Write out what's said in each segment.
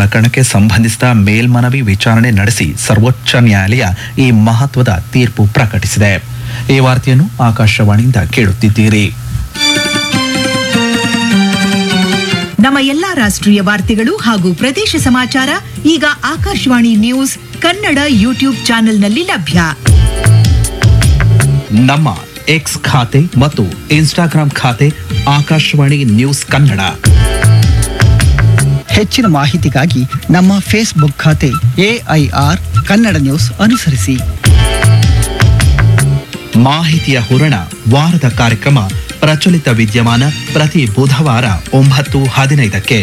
ಪ್ರಕರಣಕ್ಕೆ ಸಂಬಂಧಿಸಿದ ಮೇಲ್ಮನವಿ ವಿಚಾರಣೆ ನಡೆಸಿ ಸರ್ವೋಚ್ಚ ನ್ಯಾಯಾಲಯ ಈ ಮಹತ್ವದ ತೀರ್ಪು ಪ್ರಕಟಿಸಿದೆ ಈ ವಾರ್ತೆಯನ್ನು ಆಕಾಶವಾಣಿಯಿಂದ ಕೇಳುತ್ತಿದ್ದೀರಿ ನಮ್ಮ ಎಲ್ಲಾ ರಾಷ್ಟ್ರೀಯ ವಾರ್ತೆಗಳು ಹಾಗೂ ಪ್ರದೇಶ ಸಮಾಚಾರ ಈಗ ಆಕಾಶವಾಣಿ ನ್ಯೂಸ್ ಕನ್ನಡ ಯೂಟ್ಯೂಬ್ ಚಾನೆಲ್ನಲ್ಲಿ ಲಭ್ಯ ನಮ್ಮ ಎಕ್ಸ್ ಖಾತೆ ಮತ್ತು ಇನ್ಸ್ಟಾಗ್ರಾಂ ಖಾತೆ ಆಕಾಶವಾಣಿ ನ್ಯೂಸ್ ಕನ್ನಡ ಹೆಚ್ಚಿನ ಮಾಹಿತಿಗಾಗಿ ನಮ್ಮ ಫೇಸ್ಬುಕ್ ಖಾತೆ ಎಐಆರ್ ಕನ್ನಡ ನ್ಯೂಸ್ ಅನುಸರಿಸಿ ಮಾಹಿತಿಯ ಹೂರಣ ವಾರದ ಕಾರ್ಯಕ್ರಮ ಪ್ರಚಲಿತ ವಿದ್ಯಮಾನ ಪ್ರತಿ ಬುಧವಾರ ಒಂಬತ್ತು ಹದಿನೈದಕ್ಕೆ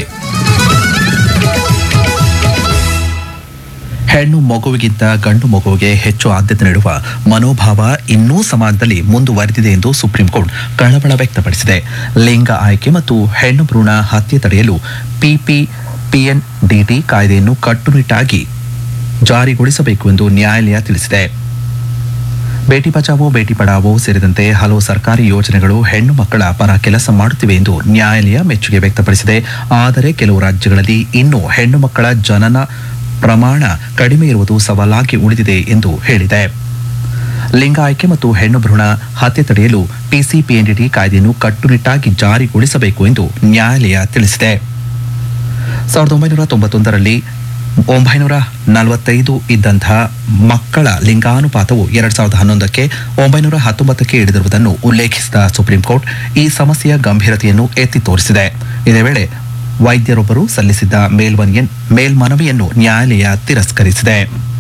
ಹೆಣ್ಣು ಮಗುವಿಗಿಂತ ಗಂಡು ಮಗುವಿಗೆ ಹೆಚ್ಚು ಆದ್ಯತೆ ನೀಡುವ ಮನೋಭಾವ ಇನ್ನೂ ಸಮಾಜದಲ್ಲಿ ಮುಂದುವರೆದಿದೆ ಎಂದು ಸುಪ್ರೀಂ ಕೋರ್ಟ್ ಕಳವಳ ವ್ಯಕ್ತಪಡಿಸಿದೆ ಲಿಂಗ ಆಯ್ಕೆ ಮತ್ತು ಹೆಣ್ಣು ಭ್ರೂಣ ಹತ್ಯೆ ತಡೆಯಲು ಪಿಪಿ ಪಿಎನ್ಡಿಟಿ ಕಾಯ್ದೆಯನ್ನು ಕಟ್ಟುನಿಟ್ಟಾಗಿ ಜಾರಿಗೊಳಿಸಬೇಕು ಎಂದು ನ್ಯಾಯಾಲಯ ತಿಳಿಸಿದೆ ಬೇಟಿ ಬಚಾವೋ ಬೇಟಿ ಪಡಾವೋ ಸೇರಿದಂತೆ ಹಲವು ಸರ್ಕಾರಿ ಯೋಜನೆಗಳು ಹೆಣ್ಣು ಮಕ್ಕಳ ಪರ ಕೆಲಸ ಮಾಡುತ್ತಿವೆ ಎಂದು ನ್ಯಾಯಾಲಯ ಮೆಚ್ಚುಗೆ ವ್ಯಕ್ತಪಡಿಸಿದೆ ಆದರೆ ಕೆಲವು ರಾಜ್ಯಗಳಲ್ಲಿ ಇನ್ನೂ ಹೆಣ್ಣು ಮಕ್ಕಳ ಜನನ ಪ್ರಮಾಣ ಕಡಿಮೆ ಇರುವುದು ಸವಾಲಾಗಿ ಉಳಿದಿದೆ ಎಂದು ಹೇಳಿದೆ ಲಿಂಗ ಆಯ್ಕೆ ಮತ್ತು ಹೆಣ್ಣು ಭ್ರೂಣ ಹತ್ಯೆ ತಡೆಯಲು ಪಿಸಿಪಿಎನ್ಡಿಟಿ ಕಾಯ್ದೆಯನ್ನು ಕಟ್ಟುನಿಟ್ಟಾಗಿ ಜಾರಿಗೊಳಿಸಬೇಕು ಎಂದು ನ್ಯಾಯಾಲಯ ತಿಳಿಸಿದೆ ಸಾವಿರದ ಒಂಬೈನೂರ ತೊಂಬತ್ತೊಂದರಲ್ಲಿ ಒಂಬೈನೂರ ನಲವತ್ತೈದು ಇದ್ದಂತಹ ಮಕ್ಕಳ ಲಿಂಗಾನುಪಾತವು ಎರಡ್ ಸಾವಿರದ ಹನ್ನೊಂದಕ್ಕೆ ಒಂಬೈನೂರ ಹತ್ತೊಂಬತ್ತಕ್ಕೆ ಇಳಿದಿರುವುದನ್ನು ಉಲ್ಲೇಖಿಸಿದ ಸುಪ್ರೀಂ ಕೋರ್ಟ್ ಈ ಸಮಸ್ಯೆಯ ಗಂಭೀರತೆಯನ್ನು ಎತ್ತಿ ತೋರಿಸಿದೆ ಇದೇ ವೇಳೆ ವೈದ್ಯರೊಬ್ಬರು ಸಲ್ಲಿಸಿದ್ದ ಮೇಲ್ಮನಿಯನ್ ಮೇಲ್ಮನವಿಯನ್ನು ನ್ಯಾಯಾಲಯ ತಿರಸ್ಕರಿಸಿದೆ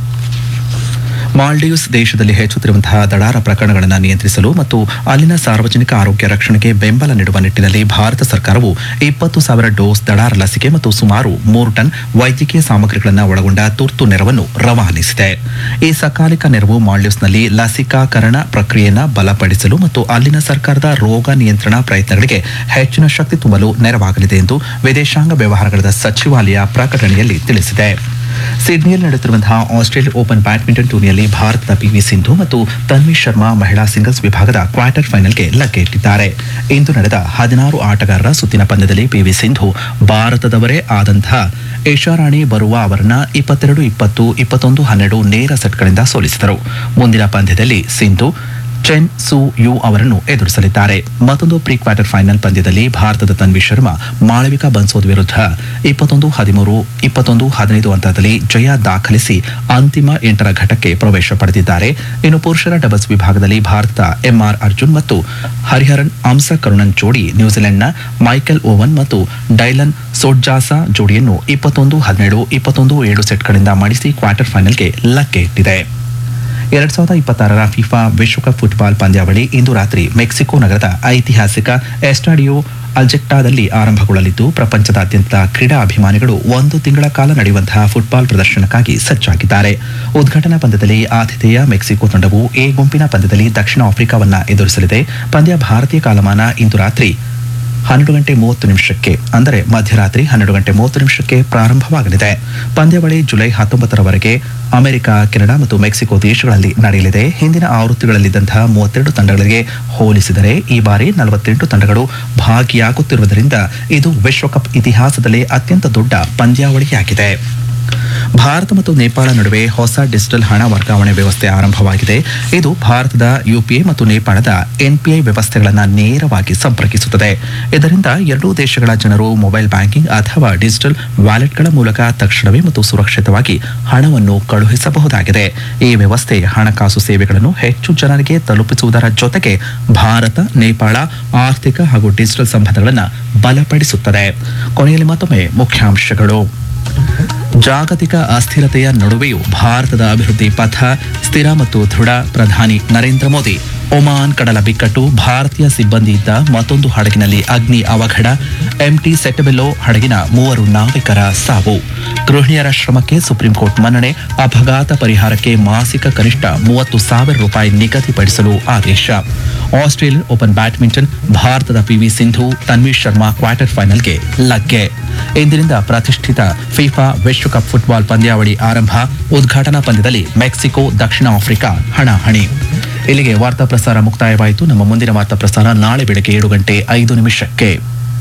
ಮಾಲ್ಡೀವ್ಸ್ ದೇಶದಲ್ಲಿ ಹೆಚ್ಚುತ್ತಿರುವಂತಹ ದಡಾರ ಪ್ರಕರಣಗಳನ್ನು ನಿಯಂತ್ರಿಸಲು ಮತ್ತು ಅಲ್ಲಿನ ಸಾರ್ವಜನಿಕ ಆರೋಗ್ಯ ರಕ್ಷಣೆಗೆ ಬೆಂಬಲ ನೀಡುವ ನಿಟ್ಟಿನಲ್ಲಿ ಭಾರತ ಸರ್ಕಾರವು ಇಪ್ಪತ್ತು ಸಾವಿರ ಡೋಸ್ ದಡಾರ ಲಸಿಕೆ ಮತ್ತು ಸುಮಾರು ಮೂರು ಟನ್ ವೈದ್ಯಕೀಯ ಸಾಮಗ್ರಿಗಳನ್ನು ಒಳಗೊಂಡ ತುರ್ತು ನೆರವನ್ನು ರವಾನಿಸಿದೆ ಈ ಸಕಾಲಿಕ ನೆರವು ಮಾಲ್ಡೀವ್ಸ್ನಲ್ಲಿ ಲಸಿಕಾಕರಣ ಪ್ರಕ್ರಿಯೆಯನ್ನು ಬಲಪಡಿಸಲು ಮತ್ತು ಅಲ್ಲಿನ ಸರ್ಕಾರದ ರೋಗ ನಿಯಂತ್ರಣ ಪ್ರಯತ್ನಗಳಿಗೆ ಹೆಚ್ಚಿನ ಶಕ್ತಿ ತುಂಬಲು ನೆರವಾಗಲಿದೆ ಎಂದು ವಿದೇಶಾಂಗ ವ್ಯವಹಾರಗಳ ಸಚಿವಾಲಯ ಪ್ರಕಟಣೆಯಲ್ಲಿ ತಿಳಿಸಿದೆ ಸಿಡ್ನಿಯಲ್ಲಿ ನಡೆಯುತ್ತಿರುವಂತಹ ಆಸ್ಟ್ರೇಲಿಯಾ ಓಪನ್ ಬ್ಯಾಡ್ಮಿಂಟನ್ ಟೂರ್ನಿಯಲ್ಲಿ ಭಾರತದ ಪಿವಿ ಸಿಂಧು ಮತ್ತು ತನ್ವಿ ಶರ್ಮಾ ಮಹಿಳಾ ಸಿಂಗಲ್ಸ್ ವಿಭಾಗದ ಕ್ವಾರ್ಟರ್ ಫೈನಲ್ಗೆ ಲಗ್ಗೆ ಇಟ್ಟಿದ್ದಾರೆ ಇಂದು ನಡೆದ ಹದಿನಾರು ಆಟಗಾರರ ಸುತ್ತಿನ ಪಂದ್ಯದಲ್ಲಿ ಪಿವಿ ಸಿಂಧು ಭಾರತದವರೇ ಆದಂತಹ ಏಷಾರಾಣಿ ಬರುವ ಅವರನ್ನ ಇಪ್ಪತ್ತೆರಡು ಇಪ್ಪತ್ತು ಇಪ್ಪತ್ತೊಂದು ಹನ್ನೆರಡು ನೇರ ಸೆಟ್ಗಳಿಂದ ಸೋಲಿಸಿದರು ಮುಂದಿನ ಪಂದ್ಯದಲ್ಲಿ ಸಿಂಧು ಚೆನ್ ಸು ಯು ಅವರನ್ನು ಎದುರಿಸಲಿದ್ದಾರೆ ಮತ್ತೊಂದು ಪ್ರೀ ಕ್ವಾರ್ಟರ್ ಫೈನಲ್ ಪಂದ್ಯದಲ್ಲಿ ಭಾರತದ ತನ್ವಿ ಶರ್ಮಾ ಮಾಳವಿಕಾ ಬನ್ಸೋದ್ ವಿರುದ್ಧ ಇಪ್ಪತ್ತೊಂದು ಹದಿಮೂರು ಇಪ್ಪತ್ತೊಂದು ಹದಿನೈದು ಹಂತದಲ್ಲಿ ಜಯ ದಾಖಲಿಸಿ ಅಂತಿಮ ಎಂಟರ ಘಟ್ಟಕ್ಕೆ ಪ್ರವೇಶ ಪಡೆದಿದ್ದಾರೆ ಇನ್ನು ಪುರುಷರ ಡಬಲ್ಸ್ ವಿಭಾಗದಲ್ಲಿ ಭಾರತದ ಎಂಆರ್ ಅರ್ಜುನ್ ಮತ್ತು ಹರಿಹರನ್ ಅಂಸ ಕರುಣನ್ ಜೋಡಿ ನ್ಯೂಜಿಲೆಂಡ್ನ ಮೈಕೆಲ್ ಓವನ್ ಮತ್ತು ಡೈಲನ್ ಸೋಡ್ಜಾಸಾ ಜೋಡಿಯನ್ನು ಇಪ್ಪತ್ತೊಂದು ಹದಿನೇಳು ಇಪ್ಪತ್ತೊಂದು ಏಳು ಸೆಟ್ಗಳಿಂದ ಮಣಿಸಿ ಕ್ವಾರ್ಟರ್ ಫೈನಲ್ಗೆ ಲಗ್ಗೆ ಇಟ್ಟಿದೆ ಎರಡ್ ಸಾವಿರದ ಇಪ್ಪತ್ತಾರರ ಫಿಫಾ ವಿಶ್ವಕಪ್ ಫುಟ್ಬಾಲ್ ಪಂದ್ಯಾವಳಿ ಇಂದು ರಾತ್ರಿ ಮೆಕ್ಸಿಕೋ ನಗರದ ಐತಿಹಾಸಿಕ ಎಸ್ಟಾಡಿಯೋ ಅಲ್ಜೆಕ್ಟಾದಲ್ಲಿ ಆರಂಭಗೊಳ್ಳಲಿದ್ದು ಪ್ರಪಂಚದಾದ್ಯಂತ ಕ್ರೀಡಾ ಅಭಿಮಾನಿಗಳು ಒಂದು ತಿಂಗಳ ಕಾಲ ನಡೆಯುವಂತಹ ಫುಟ್ಬಾಲ್ ಪ್ರದರ್ಶನಕ್ಕಾಗಿ ಸಜ್ಜಾಗಿದ್ದಾರೆ ಉದ್ಘಾಟನಾ ಪಂದ್ಯದಲ್ಲಿ ಆತಿಥೇಯ ಮೆಕ್ಸಿಕೋ ತಂಡವು ಎ ಗುಂಪಿನ ಪಂದ್ಯದಲ್ಲಿ ದಕ್ಷಿಣ ಆಫ್ರಿಕಾವನ್ನ ಎದುರಿಸಲಿದೆ ಪಂದ್ಯ ಭಾರತೀಯ ಕಾಲಮಾನ ಇಂದು ರಾತ್ರಿ ಹನ್ನೆರಡು ಗಂಟೆ ಮೂವತ್ತು ನಿಮಿಷಕ್ಕೆ ಅಂದರೆ ಮಧ್ಯರಾತ್ರಿ ಹನ್ನೆರಡು ಗಂಟೆ ಮೂವತ್ತು ನಿಮಿಷಕ್ಕೆ ಪ್ರಾರಂಭವಾಗಲಿದೆ ಪಂದ್ಯಾವಳಿ ಜುಲೈ ಹತ್ತೊಂಬತ್ತರವರೆಗೆ ಅಮೆರಿಕ ಕೆನಡಾ ಮತ್ತು ಮೆಕ್ಸಿಕೋ ದೇಶಗಳಲ್ಲಿ ನಡೆಯಲಿದೆ ಹಿಂದಿನ ಆವೃತ್ತಿಗಳಲ್ಲಿದ್ದಂತಹ ಮೂವತ್ತೆರಡು ತಂಡಗಳಿಗೆ ಹೋಲಿಸಿದರೆ ಈ ಬಾರಿ ನಲವತ್ತೆಂಟು ತಂಡಗಳು ಭಾಗಿಯಾಗುತ್ತಿರುವುದರಿಂದ ಇದು ವಿಶ್ವಕಪ್ ಇತಿಹಾಸದಲ್ಲೇ ಅತ್ಯಂತ ದೊಡ್ಡ ಪಂದ್ಯಾವಳಿಯಾಗಿದೆ ಭಾರತ ಮತ್ತು ನೇಪಾಳ ನಡುವೆ ಹೊಸ ಡಿಜಿಟಲ್ ಹಣ ವರ್ಗಾವಣೆ ವ್ಯವಸ್ಥೆ ಆರಂಭವಾಗಿದೆ ಇದು ಭಾರತದ ಯುಪಿಐ ಮತ್ತು ನೇಪಾಳದ ಎನ್ಪಿಐ ವ್ಯವಸ್ಥೆಗಳನ್ನು ನೇರವಾಗಿ ಸಂಪರ್ಕಿಸುತ್ತದೆ ಇದರಿಂದ ಎರಡೂ ದೇಶಗಳ ಜನರು ಮೊಬೈಲ್ ಬ್ಯಾಂಕಿಂಗ್ ಅಥವಾ ಡಿಜಿಟಲ್ ವ್ಯಾಲೆಟ್ಗಳ ಮೂಲಕ ತಕ್ಷಣವೇ ಮತ್ತು ಸುರಕ್ಷಿತವಾಗಿ ಹಣವನ್ನು ಕಳುಹಿಸಬಹುದಾಗಿದೆ ಈ ವ್ಯವಸ್ಥೆ ಹಣಕಾಸು ಸೇವೆಗಳನ್ನು ಹೆಚ್ಚು ಜನರಿಗೆ ತಲುಪಿಸುವುದರ ಜೊತೆಗೆ ಭಾರತ ನೇಪಾಳ ಆರ್ಥಿಕ ಹಾಗೂ ಡಿಜಿಟಲ್ ಸಂಬಂಧಗಳನ್ನು ಬಲಪಡಿಸುತ್ತದೆ ಕೊನೆಯಲ್ಲಿ ಮತ್ತೊಮ್ಮೆ ಮುಖ್ಯಾಂಶಗಳು ಜಾಗತಿಕ ಅಸ್ಥಿರತೆಯ ನಡುವೆಯೂ ಭಾರತದ ಅಭಿವೃದ್ಧಿ ಪಥ ಸ್ಥಿರ ಮತ್ತು ದೃಢ ಪ್ರಧಾನಿ ನರೇಂದ್ರ ಮೋದಿ ಒಮಾನ್ ಕಡಲ ಬಿಕ್ಕಟ್ಟು ಭಾರತೀಯ ಸಿಬ್ಬಂದಿಯಿದ್ದ ಮತ್ತೊಂದು ಹಡಗಿನಲ್ಲಿ ಅಗ್ನಿ ಅವಘಡ ಎಂಟಿ ಸೆಟಬೆಲ್ಲೋ ಹಡಗಿನ ಮೂವರು ನಾವಿಕರ ಸಾವು ಗೃಹಿಣಿಯರ ಶ್ರಮಕ್ಕೆ ಸುಪ್ರೀಂ ಕೋರ್ಟ್ ಮನ್ನಣೆ ಅಪಘಾತ ಪರಿಹಾರಕ್ಕೆ ಮಾಸಿಕ ಕನಿಷ್ಠ ಮೂವತ್ತು ಸಾವಿರ ರೂಪಾಯಿ ನಿಗದಿಪಡಿಸಲು ಆದೇಶ ಆಸ್ಟ್ರೇಲಿಯನ್ ಓಪನ್ ಬ್ಯಾಡ್ಮಿಂಟನ್ ಭಾರತದ ಪಿವಿ ಸಿಂಧು ತನ್ವೀರ್ ಶರ್ಮಾ ಕ್ವಾರ್ಟರ್ ಫೈನಲ್ಗೆ ಲಗ್ಗೆ ಇಂದಿನಿಂದ ಪ್ರತಿಷ್ಠಿತ ಫಿಫಾ ವಿಶ್ವಕಪ್ ಫುಟ್ಬಾಲ್ ಪಂದ್ಯಾವಳಿ ಆರಂಭ ಉದ್ಘಾಟನಾ ಪಂದ್ಯದಲ್ಲಿ ಮೆಕ್ಸಿಕೋ ದಕ್ಷಿಣ ಆಫ್ರಿಕಾ ಹಣಾಹಣಿ ಇಲ್ಲಿಗೆ ವಾರ್ತಾ ಪ್ರಸಾರ ಮುಕ್ತಾಯವಾಯಿತು ನಮ್ಮ ಮುಂದಿನ ವಾರ್ತಾ ಪ್ರಸಾರ ನಾಳೆ ಬೆಳಗ್ಗೆ ಏಳು ಗಂಟೆ ಐದು ನಿಮಿಷಕ್ಕೆ